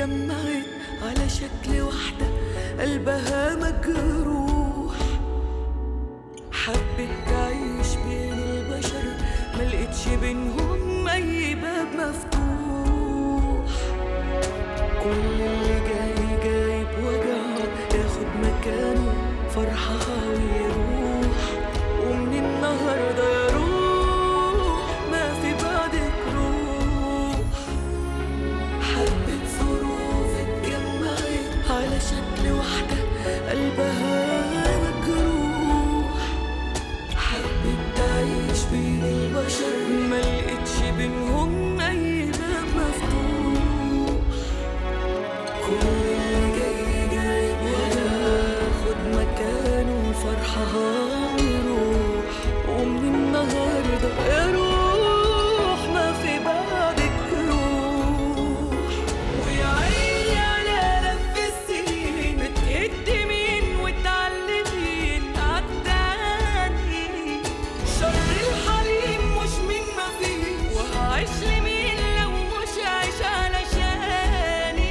اتجمعت على شكل واحدة قلبها مجروح حبت تعيش بين البشر ملقتش بينهم أي باب مفتوح كل اللي جاي جايب وجعه ياخد مكانه فرحها ويروح ومن النهارده يا روح ما في بعدك روح حبة ظروف اتجمعت على شكل واحدة قلبها مجروح حبت تعيش بين البشر ملقتش بينهم أي باب مفتوح كل اللي جاي جايب وياخد مكانه فرحها ويروح ومن النهارده يا روح ما في بعدك روح ويا عيني على لف السنين بتقدمين وتعلمين عالتاني شر الحليم مش من ما فيه وهعيش لمين لو مش عايش علشاني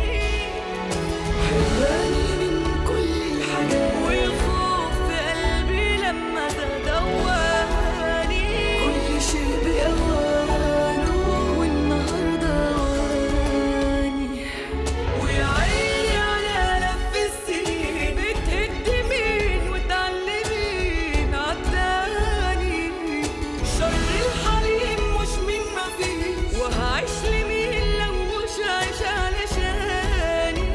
حراني من كل الحاجات والخوف في قلبي لما تدواني كل شيء بأوانه والنهارده أواني ويا عيني على لف السنين بتهدمين وتعلمين عالتاني شر الحليم مش من ما فيه وهعيش لمين لو مش عايش علشاني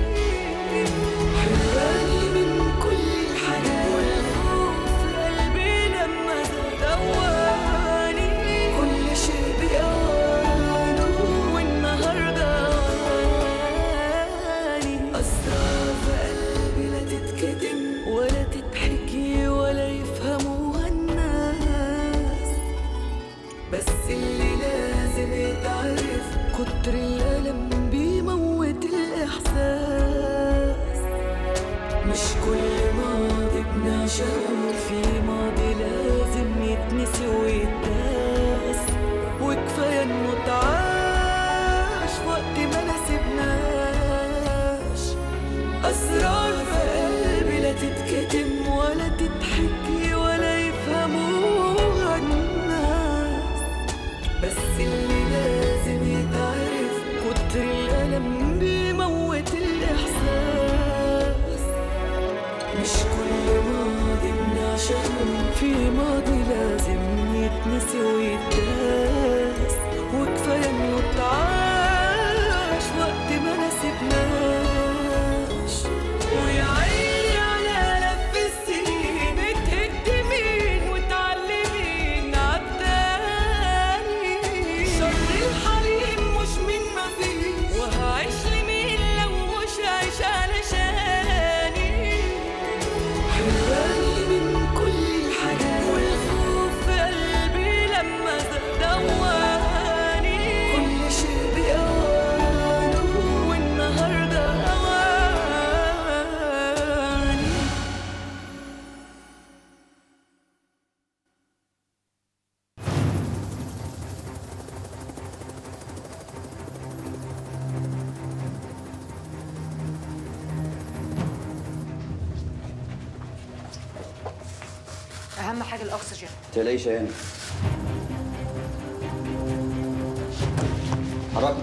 حراني من كل الحاجات والخوف في قلبي لما دواني كل شيء بأوانه والنهارده أواني أسرار في قلبي لا تتكتم ولا تتحكي ولا يفهموها الناس بس اللي لازم يتعرف كتر الألم بيموت الإحساس مش كل ماضي بنعشقه في ماضي لازم يتنسي ويتداس وكفاية انه اتعاش وقت ما نسيبناش أسرار في قلبي لا تتكتم ولا تتحكي ولا يفهموها الناس بس اللي لازم يتعرف كتر الألم بيموت الإحساس مش كل ماضي بنعشقه في ماضي لازم يتنسي ويتداس وكفاية انه اتعاش وقت ما نسيبناش ويا عيني على لف السنين بتهدمين وتعلمين عالتاني شر الحليم مش من ما فيه وهعيش لمين لو مش عايش علشاني حراني من كل الحاجات والخوف في قلبي لما دواني كل شيء بأوانه والنهارده أواني اهم حاجه الاكسجين تلاقيش هنا حرك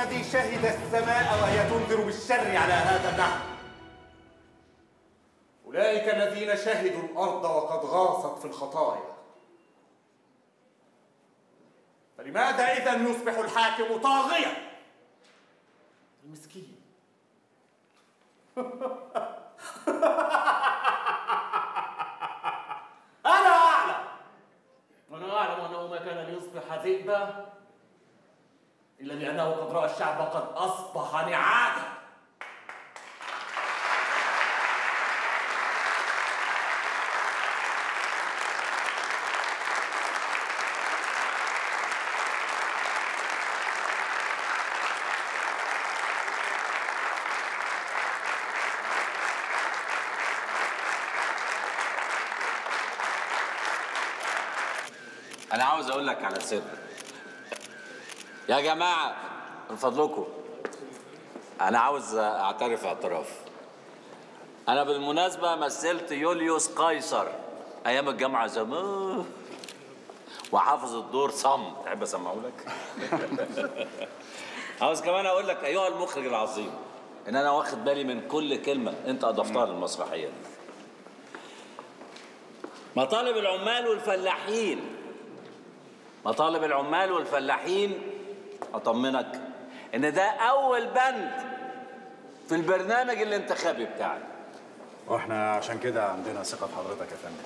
الذي شهد السماء وهي تنذر بالشر على هذا النحو أولئك الذين شهدوا الأرض وقد غاصت في الخطايا فلماذا إذا يصبح الحاكم طاغيا المسكين أنا أعلم أنا أعلم أنه ما كان ليصبح ذئبا إلا لأنه قد رأى الشعب قد أصبح نعاجا انا عاوز اقول لك على سر يا جماعه من فضلكم انا عاوز اعترف اعتراف انا بالمناسبه مثلت يوليوس قيصر ايام الجامعه زمان وحافظ الدور صم تحب اسمعه لك عاوز كمان اقول لك ايها المخرج العظيم ان انا واخد بالي من كل كلمه انت اضفتها للمسرحيه دي مطالب العمال والفلاحين مطالب العمال والفلاحين اطمنك ان ده اول بند في البرنامج الانتخابي بتاعنا واحنا عشان كده عندنا ثقة في حضرتك يا فندم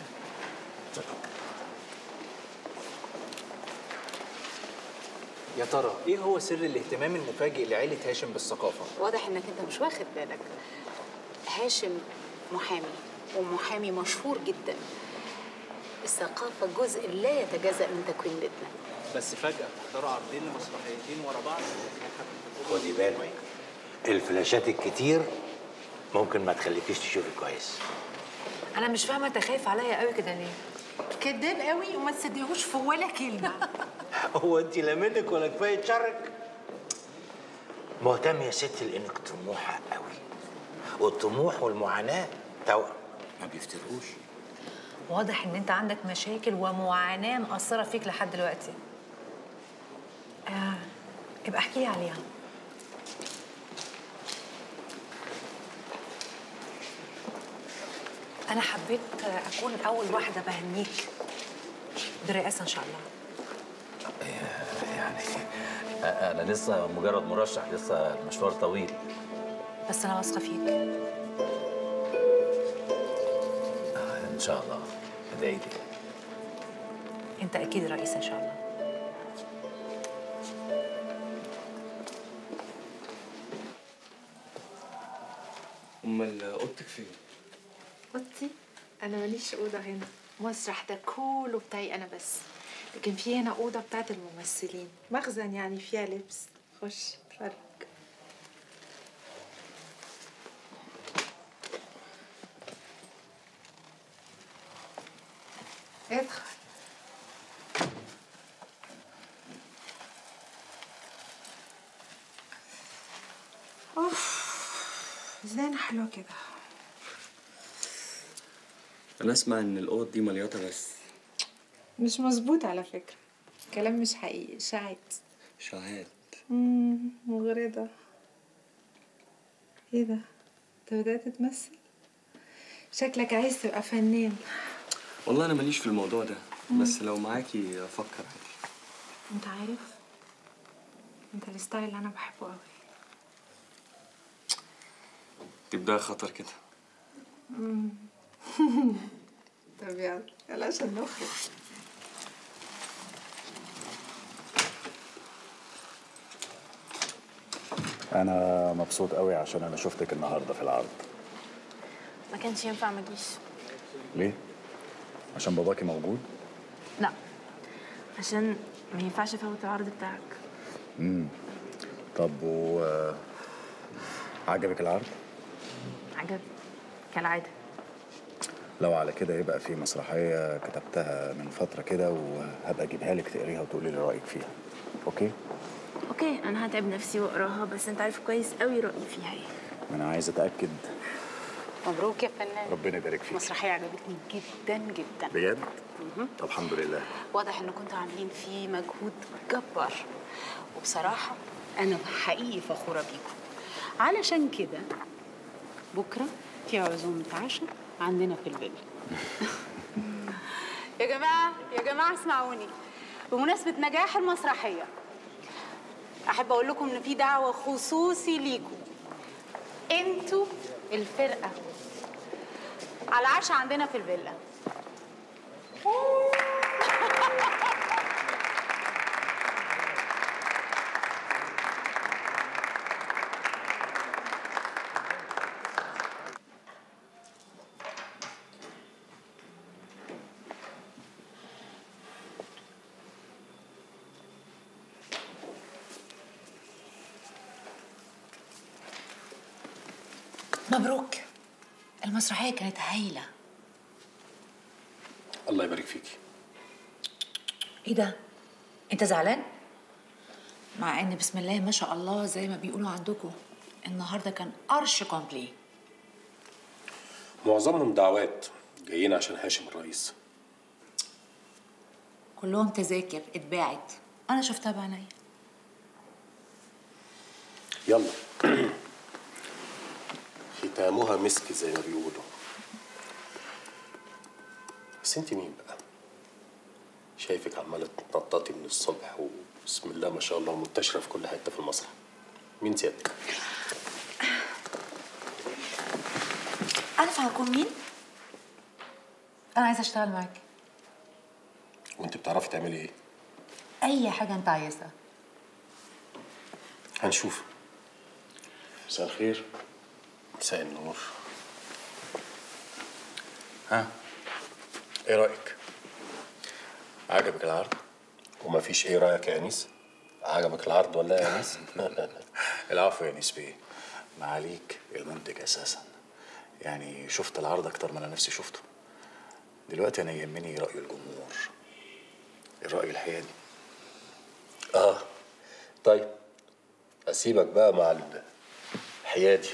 يا ترى ايه هو سر الاهتمام المفاجئ لعيلة هاشم بالثقافة؟ واضح انك انت مش واخد بالك هاشم محامي ومحامي مشهور جدا الثقافة جزء لا يتجزأ من تكوين بيتنا بس فجأة تحضروا عرضين لمسرحيتين ورا بعض خدي بالك الفلاشات الكتير ممكن ما تخليكيش تشوفي كويس انا مش فاهمه انت خايف عليا قوي كده ليه كداب قوي وما تصدقوش في ولا كلمة هو انت لا منك ولا كفايه شرك مهتم يا ستي لانك طموحه قوي والطموح والمعاناه توأم ما بيفترقوش واضح ان انت عندك مشاكل ومعاناه مأثره فيك لحد دلوقتي آه يبقى احكي لي عليها انا حبيت اكون اول واحده بهنيك بالرئاسه ان شاء الله يعني انا لسه مجرد مرشح لسه المشوار طويل بس انا واثقه فيك ان شاء الله ادعي لي انت اكيد رئيس ان شاء الله امال اوضتك فين اوضتي انا ماليش اوضه هنا مسرح ده كله بتاعي انا بس لكن في هنا اوضه بتاعت الممثلين مخزن يعني فيها لبس خش اتفرج ادخل اوف زينة حلوة كده انا اسمع ان الاوض دي مليطه بس مش مظبوط على فكرة كلام مش حقيقي شاعت شهاد مم، مغرضة ايه ده انت بدأت تمثل شكلك عايز تبقى فنان والله انا ماليش في الموضوع ده بس لو معاكي افكر عادي انت عارف انت الستايل اللي انا بحبه قوي تبدأ خطر كده طب يلا يلا عشان نخرج أنا مبسوط قوي عشان أنا شفتك النهاردة في العرض ما كانش ينفع ما اجيش ليه؟ عشان باباكي موجود؟ لا عشان ما ينفعش افوت العرض بتاعك طب و عجبك العرض؟ عجب كالعاده لو على كده يبقى في مسرحية كتبتها من فترة كده وهبقى أجيبها لك تقريها وتقولي لي رأيك فيها أوكي؟ اوكي انا هتعب نفسي واقراها بس انت عارف كويس قوي رايي فيها ايه أنا عايز أتأكد مبروك يا فنان ربنا يبارك فيك مسرحية عجبتني جدا جدا بجد؟ طب الحمد لله واضح ان كنتوا عاملين فيه مجهود جبار وبصراحة انا حقيقي فخوره بيكم علشان كده بكره في عزومه عشاء عندنا في الفيلا يا جماعه يا جماعه اسمعوني بمناسبه نجاح المسرحيه احب اقول لكم ان في دعوه خصوصي ليكم انتوا الفرقه على عشاء عندنا في الفيلا مبروك المسرحية كانت هايلة الله يبارك فيكي ايه ده؟ انت زعلان؟ مع ان بسم الله ما شاء الله زي ما بيقولوا عندكم النهارده كان قرش كومبلي معظمهم دعوات جايين عشان هاشم الرئيس كلهم تذاكر اتباعت انا شفتها بعينيا يلا ختامها مسك زي ما بيقولوا بس انت مين بقى شايفك عماله تنططي من الصبح وبسم الله ما شاء الله منتشره في كل حته في المسرح مين سيادتك عارفه هكون مين؟ انا عايزه اشتغل معاك وانت بتعرفي تعملي ايه اي حاجه انت عايزها هنشوف مساء الخير مساء النور ها ايه رايك عجبك العرض وما فيش ايه رايك يا انيس عجبك العرض ولا يا انيس العفو يا نيس بيه معاليك المنتج اساسا يعني شفت العرض اكتر ما انا نفسي شفته دلوقتي انا يهمني راي الجمهور الراي الحيادي اه طيب اسيبك بقى مع الحيادي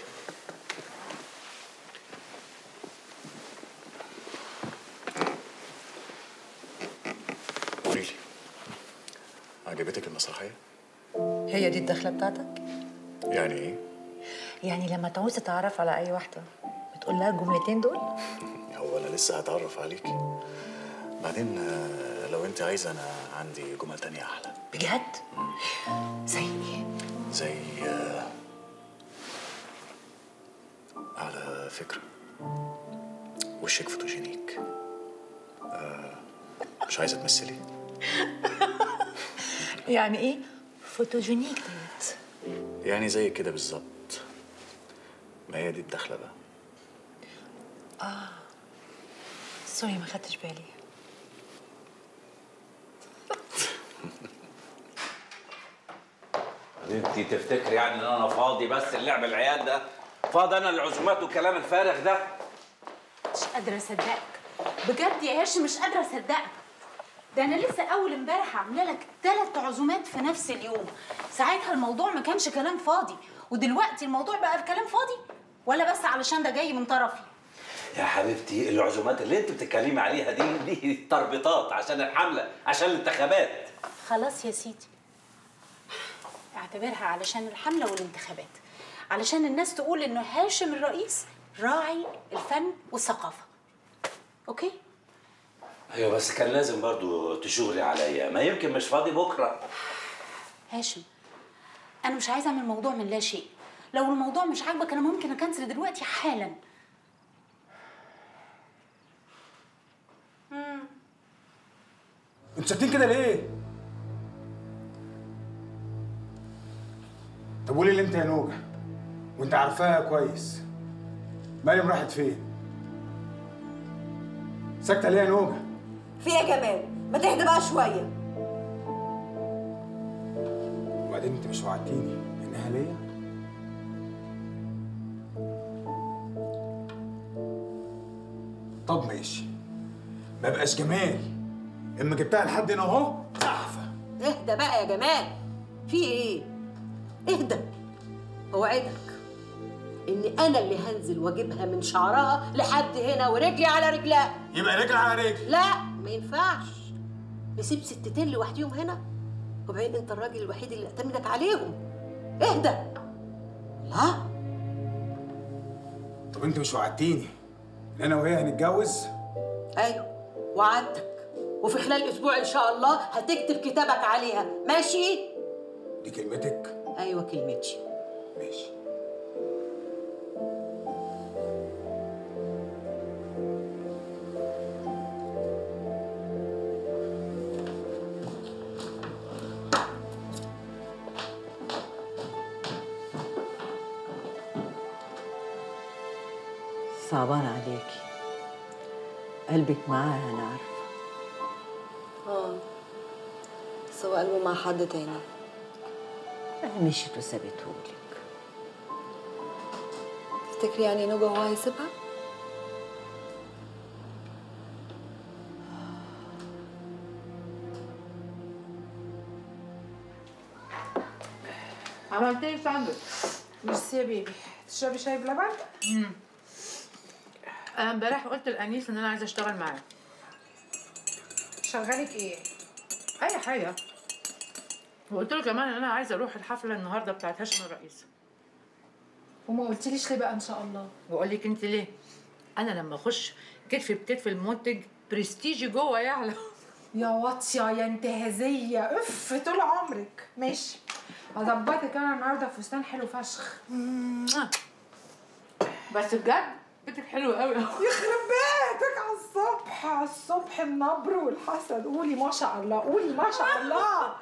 قولي لي عجبتك المسرحيه هي دي الدخله بتاعتك يعني ايه يعني لما تعوز تتعرف على اي واحده بتقول لها الجملتين دول هو انا لسه هتعرف عليكي بعدين آه، لو انت عايزه انا عندي جمل تانية احلى بجد زي ايه زي آه، على فكرة وشك فوتوجينيك آه، مش عايزة تمثلي يعني ايه فوتوجينيك ديت يعني زي كده بالظبط ما هي دي الدخلة بقى اه سوري ما خدتش بالي انت تفتكري يعني ان انا فاضي بس اللعب العيال ده فاضي انا العزومات والكلام الفارغ ده مش قادره اصدقك بجد يا هاشم مش قادره اصدقك ده انا لسه اول امبارح عامله لك ثلاث عزومات في نفس اليوم ساعتها الموضوع ما كانش كلام فاضي ودلوقتي الموضوع بقى بكلام فاضي ولا بس علشان ده جاي من طرفي يا حبيبتي العزومات اللي انت بتتكلمي عليها دي دي تربيطات عشان الحمله عشان الانتخابات خلاص يا سيدي اعتبرها علشان الحمله والانتخابات علشان الناس تقول انه هاشم الرئيس راعي الفن والثقافه اوكي ايوه بس كان لازم برضو تشغلي عليا ما يمكن مش فاضي بكره هاشم انا مش عايزه اعمل موضوع من لا شيء لو الموضوع مش عاجبك انا ممكن اكنسل دلوقتي حالا انتوا ساكتين كده ليه؟ طب قولي لي انت يا نوجة وانت عارفاها كويس مريم راحت فين؟ ساكتة ليه يا نوجة؟ في ايه يا جمال ما تهدى بقى شويه وبعدين انت مش وعدتيني انها ليا؟ طب ماشي ما بقاش جمال اما جبتها لحد هنا اهو تحفه اهدى بقى يا جمال في ايه اهدى اوعدك اني انا اللي هنزل واجيبها من شعرها لحد هنا ورجلي على رجلها يبقى رجل على رجل لا ما ينفعش نسيب ستتين لوحديهم هنا وبعدين انت الراجل الوحيد اللي اعتمدك عليهم اهدى لا طب انت مش وعدتيني ان انا وهي هنتجوز ايوه وعدتك وفي خلال اسبوع ان شاء الله هتكتب كتابك عليها ماشي دي كلمتك ايوه كلمتي ماشي صعبان عليكي قلبك معاها انا عارفه اه بس هو قلبه مع حد تاني مشيت وسابتهولك تفتكري يعني نوجا هو هيسيبها؟ عملت لي ساندوتش ميرسي يا بيبي تشربي شاي بلبن؟ امم انا امبارح قلت لانيس ان انا عايزه اشتغل معاه شغالك ايه؟ اي حاجه وقلت له كمان ان انا عايزه اروح الحفله النهارده بتاعت هاشم الرئيس وما قلتليش ليه بقى ان شاء الله واقول لك انت ليه انا لما اخش كتف بكتف المنتج برستيجي جوه يعلى يا واطيه يا انتهازيه اف طول عمرك ماشي هظبطك انا النهارده فستان حلو فشخ بس بجد بيتك حلو قوي يخرب بيتك على الصبح على الصبح النبر والحسد قولي ما شاء الله قولي ما شاء الله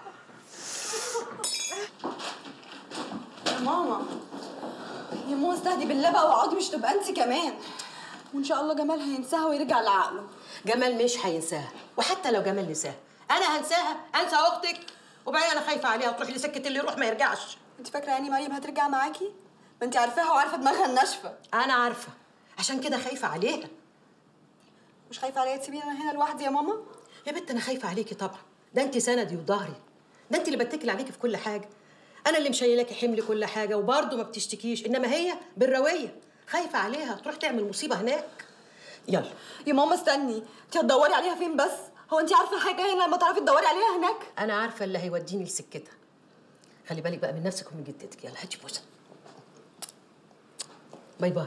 يا ماما يا ماما استهدي بالله بقى واقعدي مش تبقى انت كمان وان شاء الله جمال هينساها ويرجع لعقله جمال مش هينساها وحتى لو جمال نساها انا هنساها انسى اختك وبعدين انا خايفه عليها وتروح لسكه اللي يروح ما يرجعش انت فاكره يعني مريم هترجع معاكي ما انت عارفاها وعارفه دماغها الناشفه انا عارفه عشان كده خايفه عليها مش خايفه عليا تسيبيني انا هنا لوحدي يا ماما يا بنت انا خايفه عليكي طبعا ده انت سندي وظهري ده انت اللي بتكل عليكي في كل حاجه انا اللي مشيلاكي حمل كل حاجه وبرضه ما بتشتكيش انما هي بالرويه خايفه عليها تروح تعمل مصيبه هناك يلا يا ماما استني انت هتدوري عليها فين بس هو انت عارفه حاجه هنا لما تعرفي تدوري عليها هناك انا عارفه اللي هيوديني لسكتها خلي بالك بقى من نفسك ومن جدتك يلا هاتي بوسه باي باي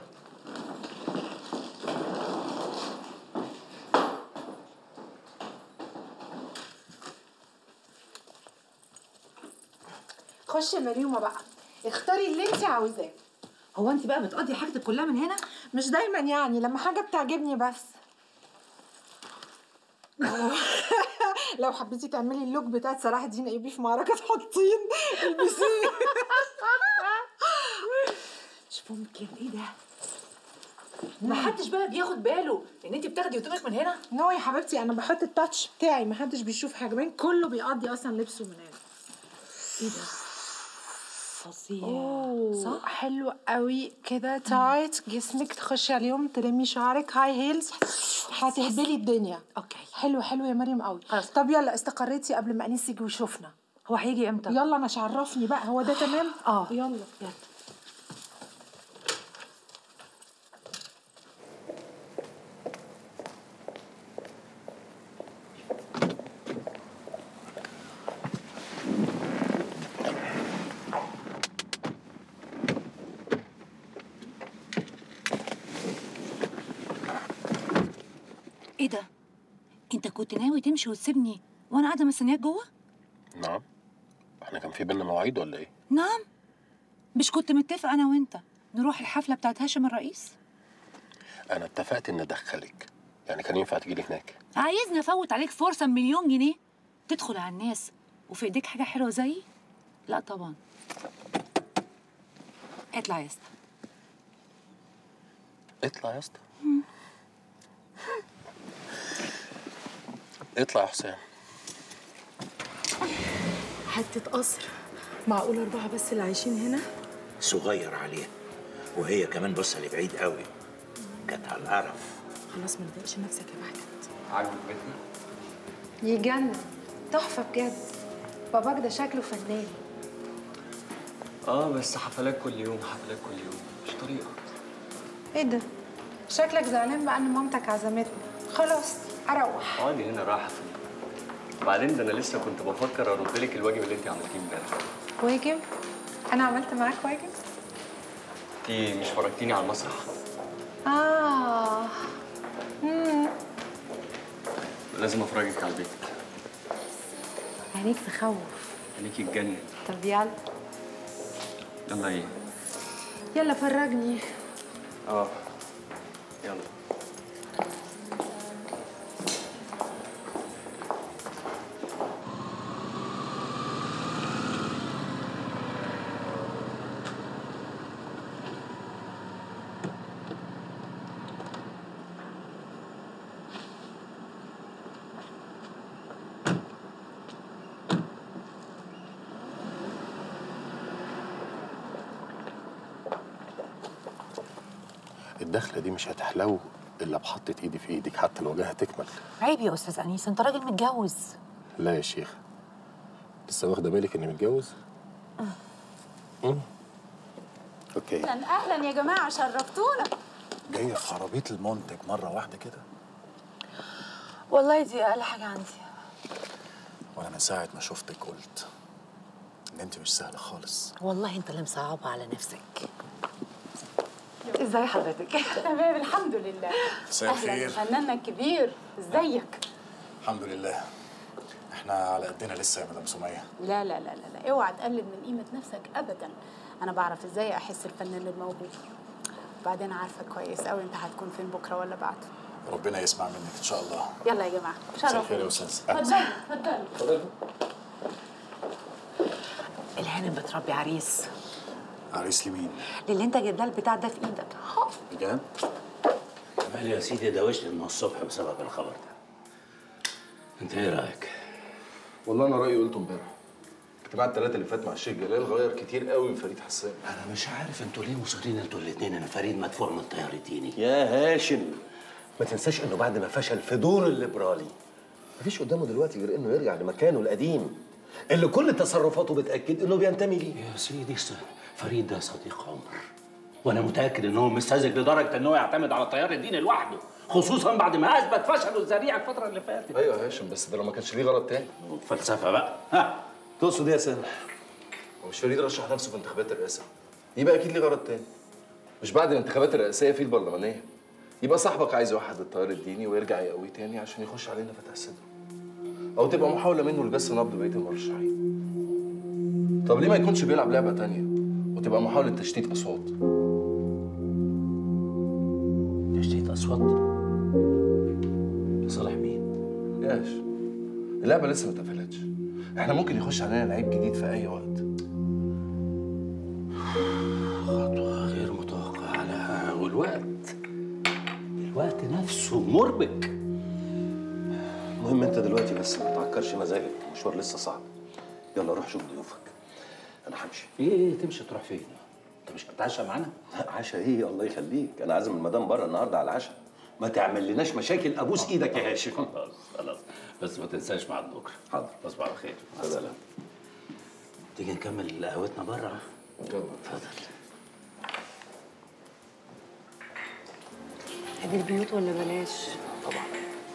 خشي يا مريومه بقى اختاري اللي انت عاوزاه هو انت بقى بتقضي حاجتك كلها من هنا مش دايما يعني لما حاجه بتعجبني بس لو حبيتي تعملي اللوك بتاعت صلاح الدين ايوبي في معركه حطين البسيه مش ممكن ايه ده ما حدش بقى بياخد باله ان انت بتاخدي هدومك من هنا نو يا حبيبتي انا بحط التاتش بتاعي ما حدش بيشوف حاجه باين كله بيقضي اصلا لبسه من هنا ايه ده فظيع اوه صح حلو قوي كده تايت جسمك تخشي عليهم تلمي شعرك هاي هيلز هتهبلي الدنيا اوكي حلو حلو يا مريم قوي خلاص. طب يلا استقريتي قبل ما انيس يجي ويشوفنا هو هيجي امتى يلا انا شعرفني بقى هو ده تمام اه يلا يلا ايه ده انت كنت ناوي تمشي وتسيبني وانا قاعده مستنياك جوه نعم احنا كان في بينا مواعيد ولا ايه؟ نعم مش كنت متفق انا وانت نروح الحفله بتاعت هاشم الرئيس انا اتفقت ان ادخلك يعني كان ينفع تجيلي هناك عايزني افوت عليك فرصه مليون جنيه تدخل على الناس وفي ايديك حاجه حلوه زيي لا طبعا اطلع يا اسطى اطلع يا اسطى اطلع يا حسام حته قصر معقول اربعه بس اللي عايشين هنا صغير عليها وهي كمان بص لبعيد قوي كانت على القرف خلاص ما تضايقش نفسك يا بهجت عاجبك بيتنا؟ يجنن تحفه بجد باباك ده شكله فنان اه بس حفلات كل يوم حفلات كل يوم مش طريقة ايه ده شكلك زعلان بقى ان مامتك عزمتنا خلاص اروح اقعدي هنا راحة فين وبعدين ده انا لسه كنت بفكر ارد لك الواجب اللي انت عملتيه امبارح واجب انا عملت معاك واجب انت مش فرجتيني على المسرح اه امم لازم افرجك على البيت عينيك تخوف عليكي تجنن طب يلا يلا ايه يلا فرجني اه يلا الدخله دي مش هتحلو الا بحطة ايدي في ايدك حتى الوجاهه تكمل عيب يا استاذ انيس انت راجل متجوز لا يا شيخ لسه واخده بالك اني متجوز مم. اوكي اهلا اهلا يا جماعه شرفتونا جايه في عربيه المنتج مره واحده كده والله دي اقل حاجه عندي وانا من ساعه ما شفتك قلت ان انت مش سهله خالص والله انت اللي مصعبه على نفسك ازاي حضرتك تمام الحمد لله مساء اهلا الخير. فناننا الكبير ازيك الحمد لله احنا على قدنا لسه يا مدام سميه لا لا لا لا لا اوعى تقلل من قيمه نفسك ابدا انا بعرف ازاي احس الفنان الموهوب وبعدين عارفه كويس قوي انت هتكون فين بكره ولا بعده ربنا يسمع منك ان شاء الله يلا يا جماعه مساء الخير يا شرف استاذ اتفضلوا اتفضلوا الهانم بتربي عريس عريس لمين للي انت جايب لها البتاع ده في ايدك بجد؟ كمال يا سيدي دوشني من الصبح بسبب الخبر ده انت ايه رايك؟ والله انا رايي قلته امبارح اجتماع الثلاثه اللي فات مع الشيخ جلال غير كتير قوي من فريد حسان انا مش عارف انتوا ليه مصرين انتوا الاثنين ان فريد مدفوع من التيار الديني يا هاشم ما تنساش انه بعد ما فشل في دور الليبرالي مفيش قدامه دلوقتي غير انه يرجع لمكانه القديم اللي كل تصرفاته بتاكد انه بينتمي ليه يا سيدي س- فريد ده صديق عمر وانا متاكد ان هو مستهزئ لدرجه ان هو يعتمد على التيار الديني لوحده خصوصا بعد ما اثبت فشله الذريع الفتره اللي فاتت ايوه يا هاشم بس ده لو ما كانش ليه غرض تاني فلسفه بقى ها تقصد ايه يا سامح؟ هو مش فريد رشح نفسه في انتخابات الرئاسه يبقى اكيد ليه غرض تاني مش بعد الانتخابات الرئاسيه في البرلمانيه يبقى صاحبك عايز يوحد التيار الديني ويرجع يقويه تاني عشان يخش علينا فتح صدره او تبقى محاوله منه لجس نبض بقيه المرشحين طب ليه ما يكونش بيلعب لعبه تانيه وتبقى محاوله تشتيت اصوات تشتيت اصوات لصالح مين؟ ياش اللعبه لسه ما اتقفلتش احنا ممكن يخش علينا لعيب جديد في اي وقت خطوه غير متوقعه لها والوقت الوقت نفسه مربك المهم انت دلوقتي بس ما تعكرش مزاجك المشوار لسه صعب يلا روح شوف ضيوفك انا همشي ايه ايه تمشي تروح فين؟ انت مش هتتعشى معانا؟ لا عشاء ايه الله يخليك انا عازم المدام بره النهارده على العشاء ما تعمل لناش مشاكل ابوس ايدك يا هاشم خلاص خلاص بس ما تنساش ميعاد بكره حاضر تصبح على خير مع السلامه تيجي نكمل قهوتنا بره اتفضل هدي البيوت ولا بلاش طبعا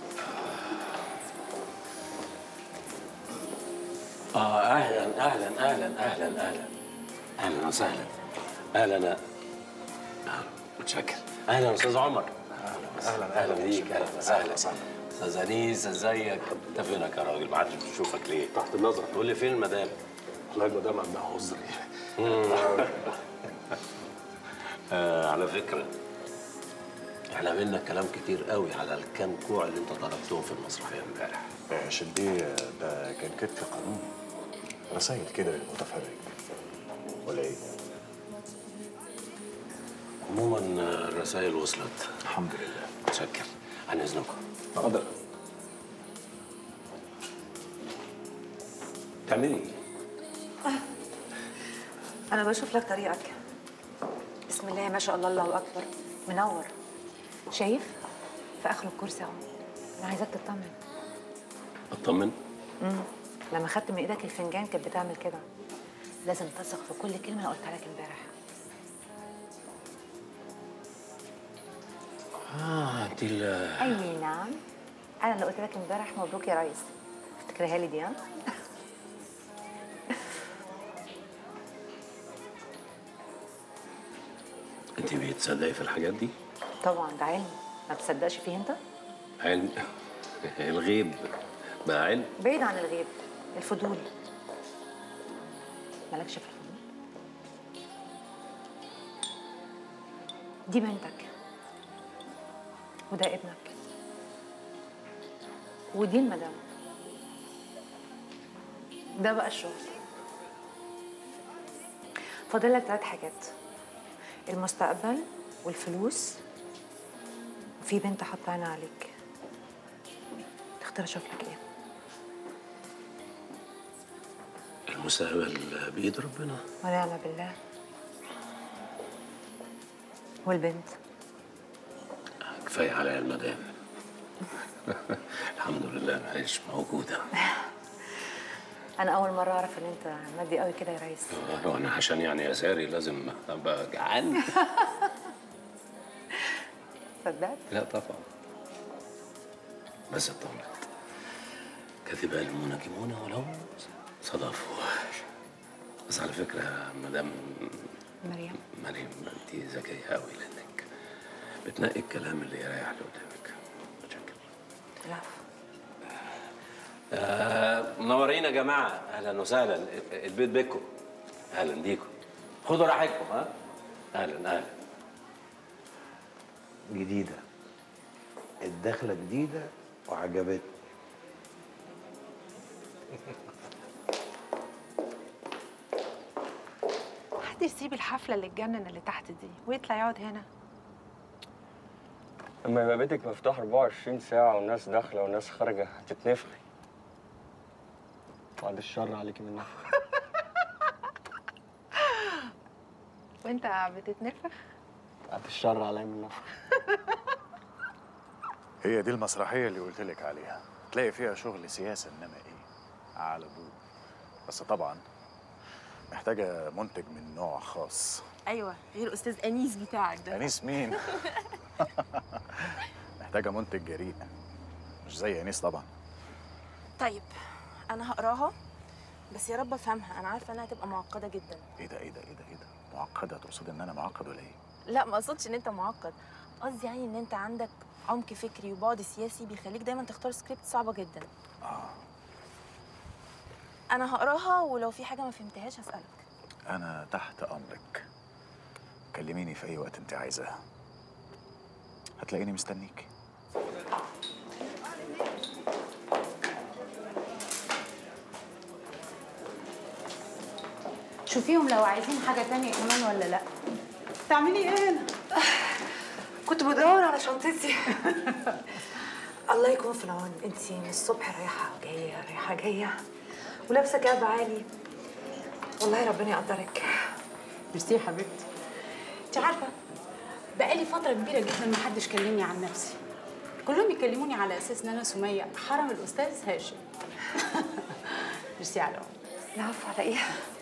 اه اهلا اهلا اهلا اهلا اهلا اهلا وسهلا اهلا آه، متشكر اهلا استاذ عمر اهلا اهلا بيك اهلا وسهلا استاذ انيس ازيك انت فينك يا راجل ما حدش بيشوفك ليه تحت النظر تقول لي فين المدام والله المدام عندها عذر آه على فكره احنا بينا كلام كتير قوي على الكام كوع اللي انت ضربتهم في المسرحيه امبارح عشان دي ده كان كتف قانوني رسائل كده للمتفرج ولا ايه؟ عموما آه، الرسائل وصلت الحمد لله متشكر عن اذنكم اتفضل تعملي ايه؟ انا بشوف لك طريقك بسم الله ما شاء الله الله اكبر منور شايف في اخر الكرسي اهو انا عايزاك تطمن اطمن امم لما خدت من ايدك الفنجان كانت بتعمل كده لازم تثق في كل كلمه انا قلتها لك امبارح اه انت ال اي نعم انا اللي قلت لك امبارح مبروك يا ريس افتكرها لي دي ها انت بتصدقي في الحاجات دي؟ طبعا ده علم ما تصدقش فيه انت علم الغيب بقى علم بعيد عن الغيب الفضول مالكش في الفضول دي بنتك وده ابنك ودي المدام ده بقى الشغل فاضل لك ثلاث حاجات المستقبل والفلوس وفي بنت حاطه عينها عليك تختار اشوف لك ايه المستقبل بإيد ربنا ونعم بالله والبنت كفاية عليا المدام الحمد لله ما هيش موجودة انا اول مره اعرف ان انت مادي قوي كده يا ريس وانا عشان يعني اساري لازم ابقى جعان صدقت لا طبعا بس اطمنت كذب المنجمون ولو صدفوا بس على فكرة مدام مريم مريم انت ذكية قوي لانك بتنقي الكلام اللي يريح اللي قدامك العفو آه منورين يا جماعة أهلا وسهلا البيت بيكم أهلا بيكم خدوا راحتكم ها أهلا أهلا جديدة الدخلة جديدة وعجبتني حد يسيب الحفله اللي تجنن اللي تحت دي ويطلع يقعد هنا لما يبقى بيتك مفتوح 24 ساعة والناس داخلة والناس خارجة هتتنفخي بعد الشر عليكي من نفخ وانت بتتنفخ بعد الشر عليا من نفخ هي دي المسرحية اللي قلت لك عليها تلاقي فيها شغل سياسة إنما إيه على أبوه بس طبعا محتاجة منتج من نوع خاص ايوه غير استاذ انيس بتاعك ده أنيس مين؟ محتاجة منتج جريء مش زي أنيس طبعا طيب انا هقراها بس يا رب افهمها انا عارفه انها هتبقى معقده جدا إيه ده إيه ده إيه ده إيه ده معقدة تقصد إن أنا معقد ولا إيه؟ لا ما اقصدش ان انت معقد قصدي يعني ان انت عندك عمق فكري وبعد سياسي بيخليك دايما تختار سكريبت صعبه جدا آه انا هقراها ولو في حاجه ما فهمتهاش هسالك أنا تحت أمرك كلميني في أي وقت أنت عايزاه هتلاقيني مستنيك شوفيهم لو عايزين حاجه تانية كمان ولا لا تعملي ايه هنا؟ كنت بدور على شنطتي الله يكون في العون انت من الصبح رايحه جايه رايحه جايه ولابسه كعب عالي والله ربنا يقدرك ميرسي يا حبيبتي انت عارفه بقالي فتره كبيره جدا ما حدش كلمني عن نفسي كلهم يكلموني على اساس ان انا سميه حرم الاستاذ هاشم ميرسي على العون العفو على ايه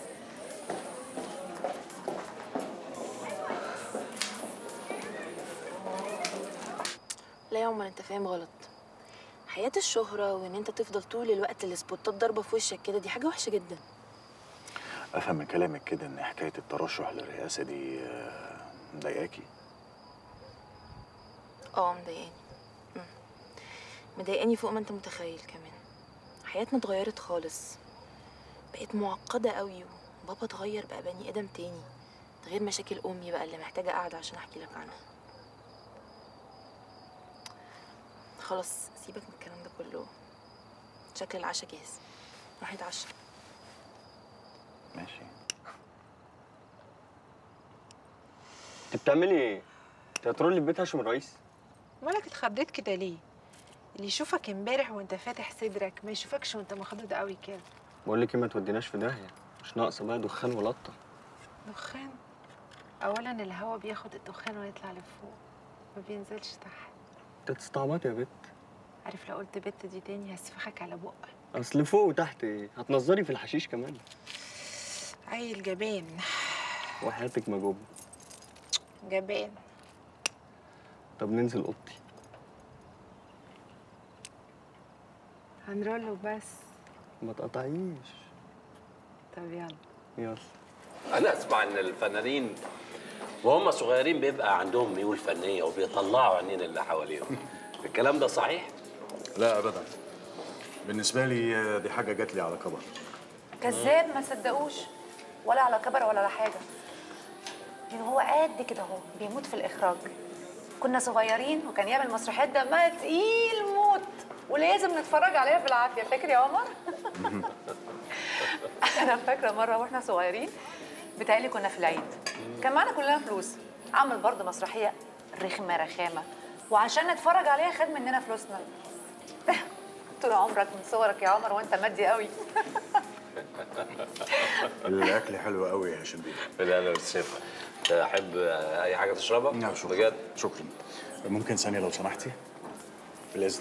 لا يا عمر انت فاهم غلط حياه الشهره وان انت تفضل طول الوقت السبوتات ضاربه في وشك كده دي حاجه وحشه جدا أفهم من كلامك كده إن حكاية الترشح للرئاسة دي آه، مضايقاكي اه مضايقاني مم. مضايقاني فوق ما انت متخيل كمان حياتنا اتغيرت خالص بقت معقدة قوي وبابا اتغير بقى بني ادم تاني ده غير مشاكل امي بقى اللي محتاجة قاعدة عشان احكي لك عنها خلاص سيبك من الكلام ده كله شكل العشاء جاهز روح اتعشى ماشي انت بتعملي ايه؟ انت هترولي في بيت هاشم الرئيس؟ مالك اتخضيت كده ليه اللي يشوفك امبارح وانت فاتح صدرك ما يشوفكش وانت مخضوض قوي كده بقول لك ايه ما توديناش في داهية مش ناقصة بقى دخان ولطة دخان اولا الهوا بياخد الدخان ويطلع لفوق ما بينزلش تحت انت تستعبطي يا بت عارف لو قلت بت دي تاني هسفخك على بقك اصل فوق وتحت ايه؟ هتنظري في الحشيش كمان عيل جبان وحياتك مجوبة جبان طب ننزل اوضتي هنرول وبس ما تقطعيش طب يلا يلا أنا أسمع إن الفنانين وهم صغيرين بيبقى عندهم ميول فنيه وبيطلعوا عينين اللي حواليهم الكلام ده صحيح لا ابدا بالنسبه لي آه، دي حاجه جات لي على كبر كذاب ما صدقوش ولا على كبر ولا على حاجه يعني هو قد كده اهو بيموت في الاخراج كنا صغيرين وكان يعمل مسرحيات دمها تقيل موت ولازم نتفرج عليها بالعافيه فاكر يا عمر انا فاكره مره واحنا صغيرين بتهيألي كنا في العيد كان معانا كلنا فلوس عمل برضه مسرحيه رخمه رخامه وعشان نتفرج عليها خد مننا فلوسنا طول عمرك من صورك يا عمر وانت مادي قوي الاكل حلو قوي يا هاشم بيه لا لا بس شايف تحب اي حاجه تشربها؟ نعم شكرا بجد شكرا ممكن ثانيه لو سمحتي بالاذن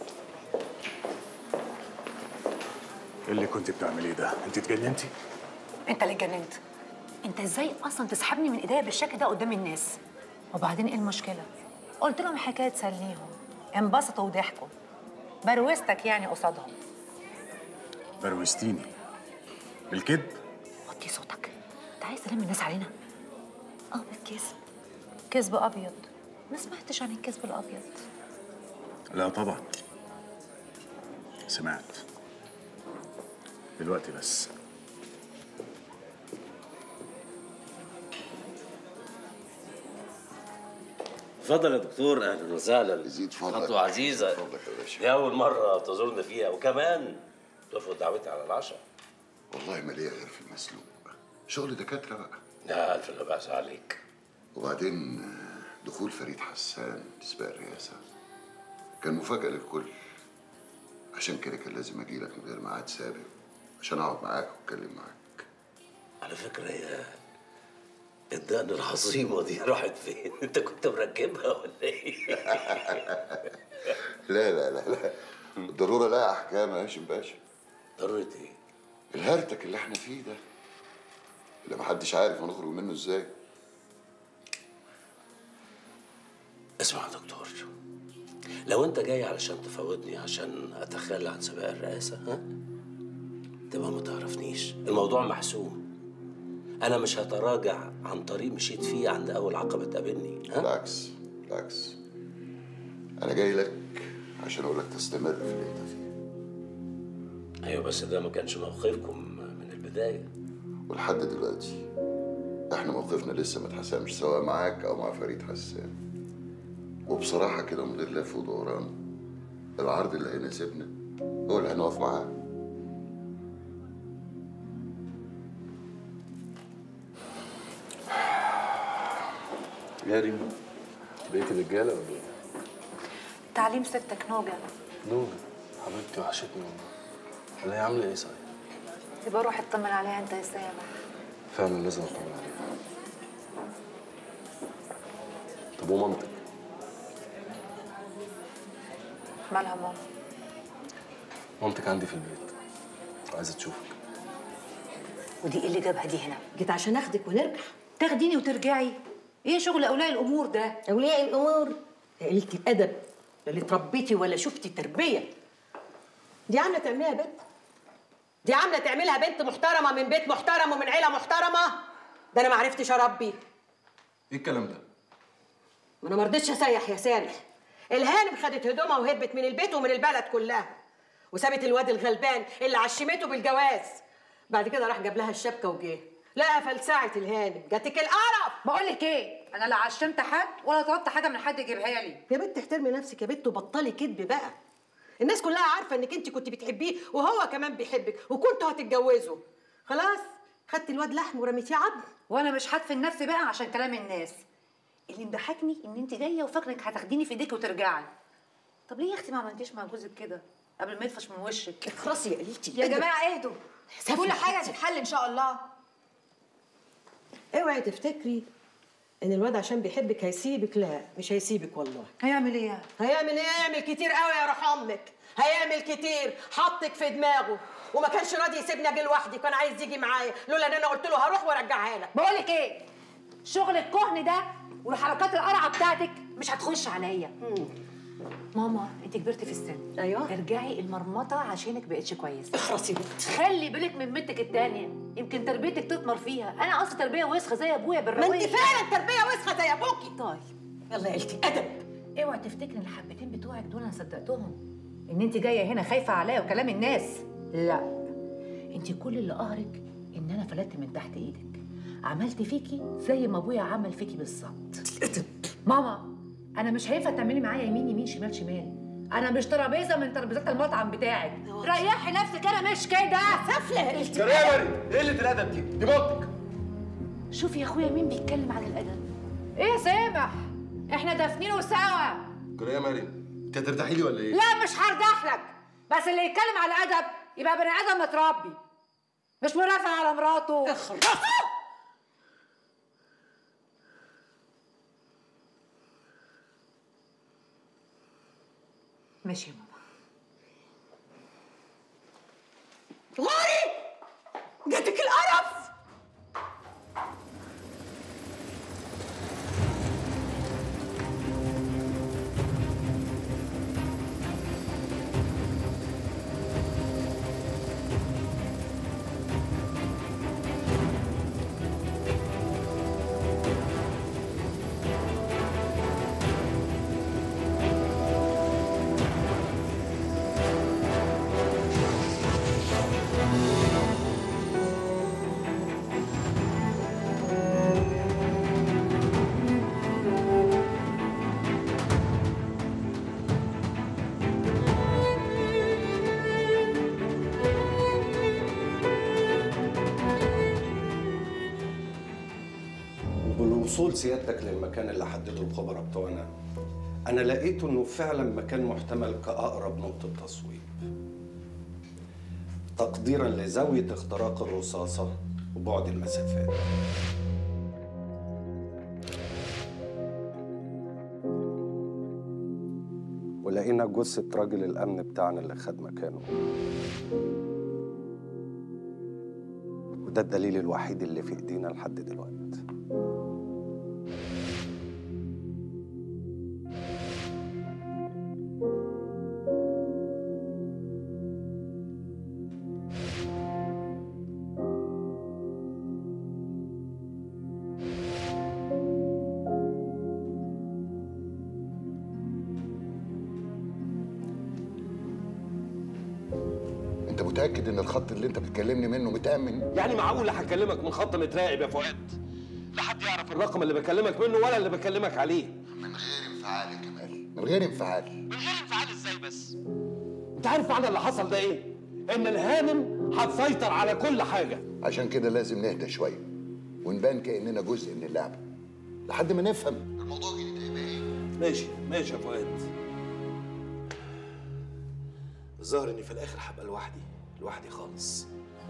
ايه اللي كنت بتعمليه ده انت اتجننتي انت اللي اتجننت انت ازاي اصلا تسحبني من ايديا بالشكل ده قدام الناس وبعدين ايه المشكله قلت لهم حكايه تسليهم انبسطوا وضحكوا بروستك يعني قصادهم بروستيني بالكذب وطي صوتك انت عايز تلم الناس علينا اه بالكذب كذب ابيض ما سمعتش عن الكذب الابيض لا طبعا سمعت دلوقتي بس اتفضل يا دكتور اهلا وسهلا يزيد فضلك خطوه عزيزه فضلك يا باشا دي اول مره تزورنا فيها وكمان ترفض دعوتي على العشاء والله ما ليا غير في المسلوق شغل دكاتره بقى لا الف لا باس عليك وبعدين آه، دخول فريد حسان لسباق الرئاسه كان مفاجاه للكل عشان كده كان لازم اجي لك من غير ميعاد سابق عشان اقعد معاك واتكلم معاك على فكره هي الدقن العظيمه دي راحت فين؟ انت كنت مركبها ولا ايه؟ لا لا لا لا الضروره لا احكام يا هاشم باشا ضروره ايه؟ الهرتك اللي احنا فيه ده اللي محدش عارف هنخرج منه ازاي اسمع يا دكتور لو انت جاي علشان تفوتني عشان اتخلى عن سباق الرئاسه ها تبقى ما تعرفنيش الموضوع محسوم انا مش هتراجع عن طريق مشيت فيه عند اول عقبه تقابلني ها بالعكس بالعكس انا جاي لك عشان اقول لك تستمر في اللي انت فيه ايوه بس ده ما كانش موقفكم من البدايه ولحد دلوقتي احنا موقفنا لسه ما اتحسمش سواء معاك او مع فريد حسان وبصراحه كده من غير لف ودوران العرض اللي هيناسبنا هو اللي هنقف معاه يا ريم بقيتي رجاله ولا ايه؟ تعليم ستك نوجة نور حبيبتي وحشتني والله ولا هي عامله ايه صحيح؟ يبقى روح اطمن عليها انت يا سامح فعلا لازم اطمن عليها طب ومامتك؟ مالها ماما مامتك عندي في البيت عايزه تشوفك ودي ايه اللي جابها دي هنا جيت عشان اخدك ونرجع تاخديني وترجعي ايه شغل اولياء الامور ده اولياء الامور يا قليله الادب لا اللي تربيتي ولا شفتي تربيه دي عامله تعملها بنت دي عامله تعملها بنت محترمه من بيت محترم ومن عيله محترمه ده انا ما عرفتش اربي ايه الكلام ده؟ ما انا ما رضيتش اسيح يا سامح الهانم خدت هدومها وهربت من البيت ومن البلد كلها وسابت الواد الغلبان اللي عشمته بالجواز بعد كده راح جاب لها الشبكه وجه لا فلسعت الهانم جاتك القرف بقول لك ايه انا لا عشمت حد ولا طلبت حاجه من حد يجيبها لي يا بنت احترمي نفسك يا بنت وبطلي كدب بقى الناس كلها عارفه انك انت كنت بتحبيه وهو كمان بيحبك وكنتوا هتتجوزوا خلاص خدتي الواد لحم ورميتيه عظم وانا مش هدفن نفسي بقى عشان كلام الناس اللي مضحكني ان انت جايه وفاكره انك هتاخديني في ايديك وترجعي طب ليه يا اختي ما عملتيش مع جوزك كده قبل ما يطفش من وشك اخرسي يا قليلتي يا جماعه اهدوا سافر كل حاجه حتى. هتتحل ان شاء الله اوعي تفتكري ان الواد عشان بيحبك هيسيبك لا مش هيسيبك والله هيعمل ايه يعني؟ هيعمل ايه هيعمل كتير قوي يا روح امك هيعمل كتير حطك في دماغه وما كانش راضي يسيبني اجي لوحدي كان عايز يجي معايا لولا ان انا قلت له هروح وارجعها لك بقول لك ايه شغل الكهن ده والحركات القرعه بتاعتك مش هتخش عليا ماما انت كبرتي في السن ايوه ارجعي المرمطه عشانك بقتش كويسه اخرسي خلي بالك من بنتك التانية يمكن تربيتك تثمر فيها انا اصلا تربيه وسخه زي ابويا ما بالروايه انت فعلا تربيه وسخه زي ابوكي طيب يلا يا قلتي ادب اوعي تفتكري ان الحبتين بتوعك دول انا صدقتهم ان انت جايه هنا خايفه عليا وكلام الناس لا انت كل اللي قهرك ان انا فلتت من تحت ايدك عملت فيكي زي ما ابويا عمل فيكي بالظبط ماما انا مش هينفع تعملي معايا يمين يمين شمال شمال انا مش ترابيزه من ترابيزات المطعم بتاعك ريحي نفسك انا مش كده سفله يا مريم ايه اللي الادب دي؟ دي مامتك شوفي يا اخويا مين بيتكلم عن الادب ايه يا سامح احنا دافنينه سوا جرى يا مريم انت هترتاحي لي ولا ايه؟ لا مش هردح لك بس اللي يتكلم على الادب يبقى بني ادم متربي مش مرافع على مراته ماشي يا ماما غوري جاتك القرف وبالوصول سيادتك للمكان اللي حدده الخبراء بتوعنا انا لقيته انه فعلا مكان محتمل كاقرب نقطه تصويب تقديرا لزاويه اختراق الرصاصه وبعد المسافات ولقينا جثة راجل الأمن بتاعنا اللي خد مكانه وده الدليل الوحيد اللي في إيدينا لحد دلوقتي انت متاكد ان الخط اللي انت بتكلمني منه متامن يعني معقول هكلمك من خط متراقب يا فؤاد لا حد يعرف الرقم اللي بكلمك منه ولا اللي بكلمك عليه من غير انفعال يا كمال من غير انفعال من غير انفعال ازاي بس انت عارف معنى اللي حصل ده ايه ان الهانم هتسيطر على كل حاجه عشان كده لازم نهدى شويه ونبان كاننا جزء من اللعبه لحد ما نفهم الموضوع جديد هيبقى ايه ماشي ماشي يا فؤاد الظاهر اني في الاخر هبقى لوحدي لوحدي خالص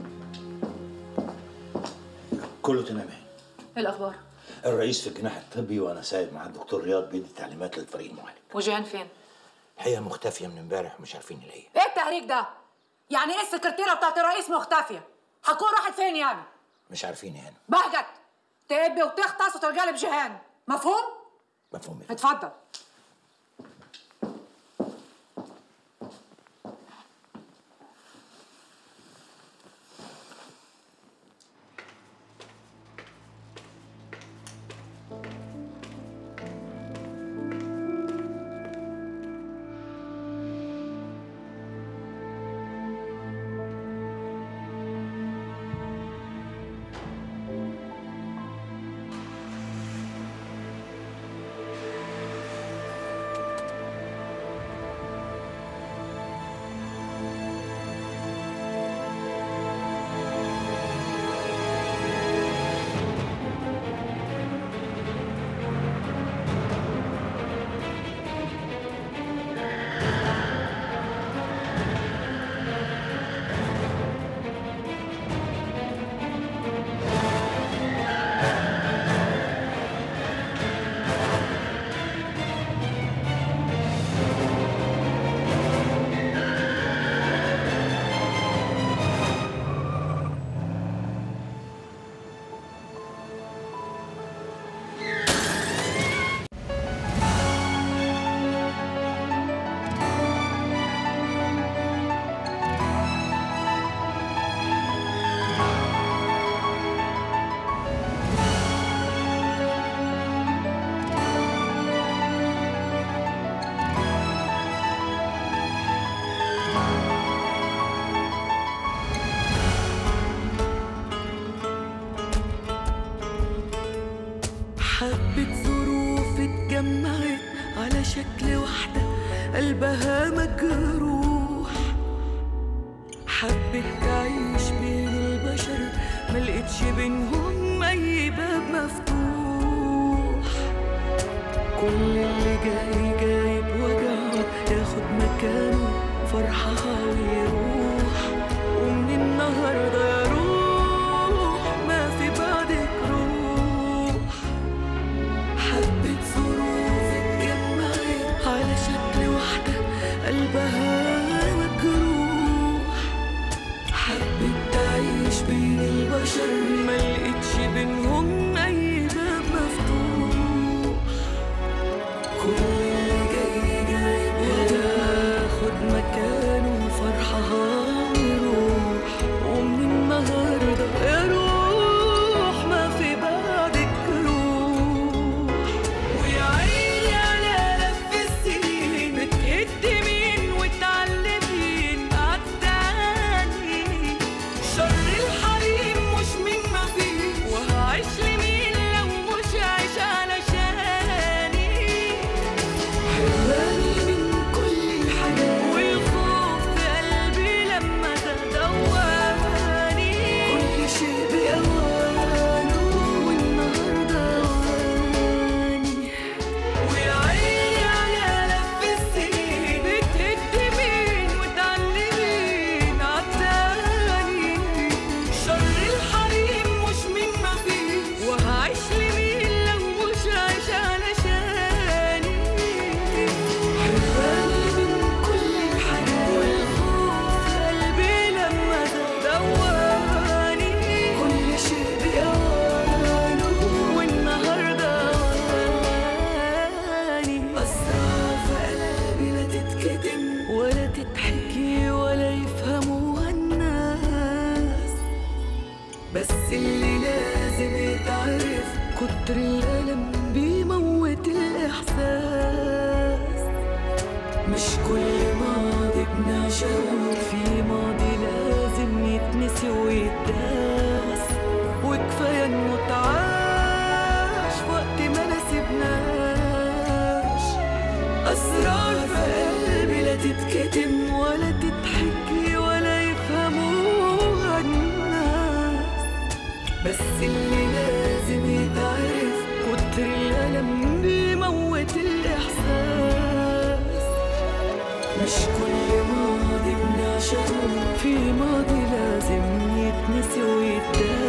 كله تمام ايه الاخبار الرئيس في الجناح الطبي وانا سايب مع الدكتور رياض بيدي تعليمات للفريق المعالج وجيهان فين الحقيقه مختفيه من امبارح ومش عارفين نلاقيها ايه التهريج ده يعني ايه السكرتيره بتاعت الرئيس مختفيه هتكون راحت فين يعني مش عارفين هنا بهجت تقبي وتغطس وترجع لي بجيهان مفهوم مفهوم اتفضل حبة ظروف اتجمعت على شكل واحدة قلبها مجروح حبت تعيش بين البشر ملقتش بينهم أي باب مفتوح كل اللي جاي جاي بوجعه ياخد مكانه فرحها ويروح ومن النهارده يا روح ما في بعدك روح حبة ظروف اتجمعت على شكل واحدة قلبها مجروح حبت تعيش بين البشر ملقتش بينهم أي باب مفتوح كل اللي جاي جاي بياخد مكانه فرحها ويروح ومن النهارده يا روح ما في بعدك روح ويا عيني على لف السنين بتهدمين وتعلمين عالتاني شر الحريم مش من ما فيه وهعيش لمين لو مش عايش علشاني حرماني من كل الحاجات والخوف في قلبي لما تدواني كل شيء بأوانه والنهارده أواني ويا عيني على لف السنين بتهدمين وتعلمين عالتاني شر الحريم مش من ما فيه وهعيش لمين لو مش عايش علشاني حرماني من كل الحاجات والخوف في قلبي لما تدواني كل شيء بأوانه والنهارده أواني أسرار في قلبي لا تتكتم ولا تتحكي ولا يفهموها الناس بس اللي لازم يتعرف كتر الألم بيموت الإحساس مش كل ماضي بنعشقه في ماضي لازم يتنسي ويتداس وكفاية انه اتعاش وقت ما نسيبناش أسرار في قلبي لا تتكتم ولا تتحكي ولا يفهموها الناس بس اللي لازم يتعرف كتر الألم بيموت الإحساس مش كل ماضي بنعشقه في ماضي لازم يتنسي ويتداس